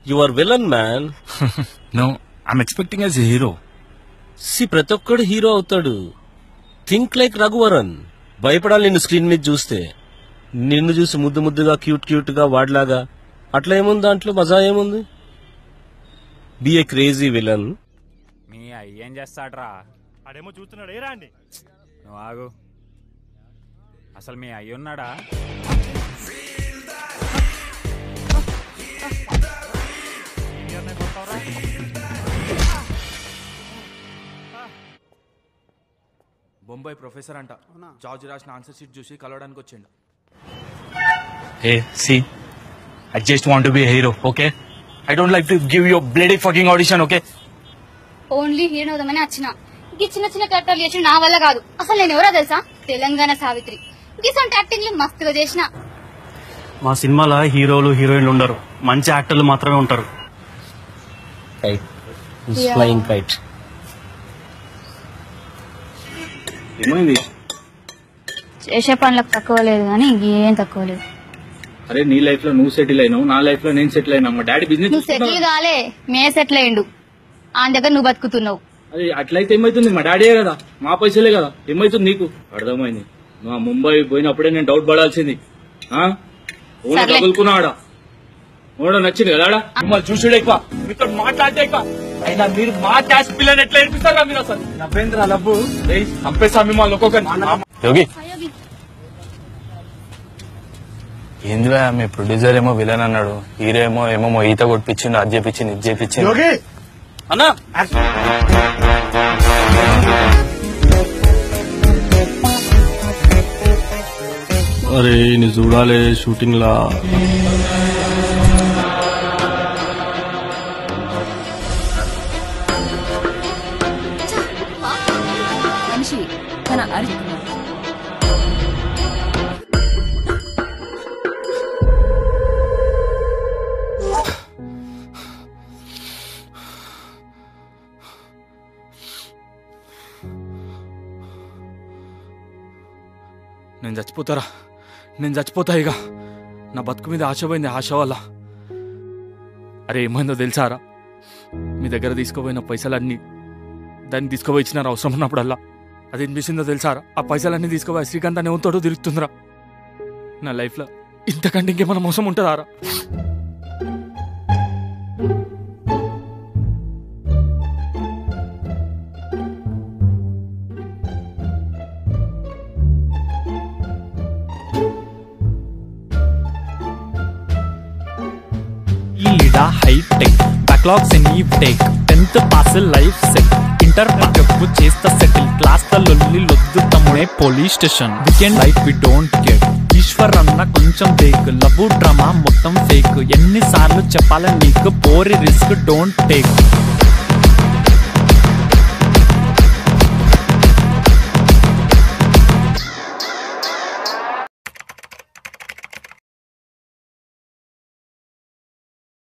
You are villain man no I'm expecting as hero see ప్రతి ఒక్కడు hero అవుతాడు think like Raghuvaran భయపడాలి నిన్ను స్క్రీన్ మీద చూస్తే నిన్ను చూసి ముద్దు ముద్దుగా క్యూట్ క్యూట్ గా వాడిలాగా అట్లా ఏముంది దాంట్లో మజా ఏముంది బి ఏ క్రేజీ విలన్ మీ అయ్యేం చేస్తాడ్రా ఆడేమో చూస్తున్నాడు ఏ రాండి నువ్వు ఆగు అసలు మీ అయ్యి ఉన్నాడా బొంబాయి ప్రొఫెసర్ అంట జార్జ్ రాసిన ఆన్సర్ షీట్ చూసి కలవడానికి వచ్చిండు hey see I just want be hero okay I don't like to give your bloody fucking audition okay only hero అవుదామని వచ్చిన ఈ చిన్న చిన్న క్యారెక్టర్లు చేసిన నా వల్ల కాదు అసలు నేను ఎవరో తెలుసా తెలంగాణ సావిత్రి గిసంటి యాక్టింగ్ మస్తుగా చేసిన మా సినిమాలో హీరోలు హీరోయిన్లు ఉండరు మంచి యాక్టర్లు మాత్రమే ఉంటారు ఫ్లయింగ్ కైట్ ఏమైంది చేసే పనులకు తక్కువ లేదు కానీ ఏం తక్కువ లేదు అరే నీ లైఫ్ లో నువ్వు సెటిల్ అయినావు నా లైఫ్ లో నేను సెటిల్ అయినా మా డాడీ బిజినెస్ నువ్వు సెటిల్ కాలే మే సెటిల్ అయ్యిండు ఆయన దగ్గర నువ్వు బతుకుతున్నావు అది అట్లయితే ఏమైతుంది మా డాడీయే కదా మా పైసలే కదా ఏమైతుంది నీకు అర్థమైంది నువ్వు ఆ ముంబై పోయినప్పుడే నేను డౌట్ పడాల్సింది ఆ ఓన సర్లే. తగులుకున్నాడా ఓడ నచ్చింది కదా ఆడ? మిమ్మల్ని చూసుడే ఎక్కువ మీతో మాట్లాడితే ఎక్కువ అయినా మీరు మా క్యాష్ పిల్లని ఎట్లా ఏడిపిస్తారా మీరు అసలు నవ్వేంద్ర లబ్బు రేయ్, చంపేస్తా మిమ్మల్ని ఒక్కొక్కరిని యోగి ఏందిరా మీ ప్రొడ్యూసర్ ఏమో విలన్ అన్నాడు హీరో ఏమో ఏమో ఈత కొట్టించిండు అది చేపించింది ఇది చేపించింది అన్నా అరే నీ చూడాలి షూటింగ్ లా మనిషి తన అరి నేను చచ్చిపోతారా నేను చచ్చిపోతా ఇక నా బతుకు మీద ఆశ పోయింది ఆశ వల్ల అరే ఏమైందో తెలుసారా మీ దగ్గర తీసుకోపోయిన పైసలన్నీ దాన్ని తీసుకుపోయి ఇచ్చినారు అవసరం ఉన్నప్పుడల్లా అది అనిపిస్తుందో తెలుసారా ఆ పైసలన్నీ తీసుకుపోయి శ్రీకాంత్ అనే తోడు తిరుగుతుందిరా నా లైఫ్లో ఇంతకంటే ఇంకేమైనా మోసం ఉంటుందారా ఈడ హైటెక్ బ్యాక్లాగ్స్ ఎన్ ఈ take tenth pass life set inter చెప్పు చేస్తా సెటిల్ క్లాస్ లొల్లి లొద్దు తమ్ముడే police station weekend life we don't care Eshwar అన్న కొంచెం ఫేక్ లవ్ డ్రామా మొత్తం ఫేక్ ఎన్నిసార్లు చెప్పాలని నీకు పోరి రిస్క్ డోంట్ టేక్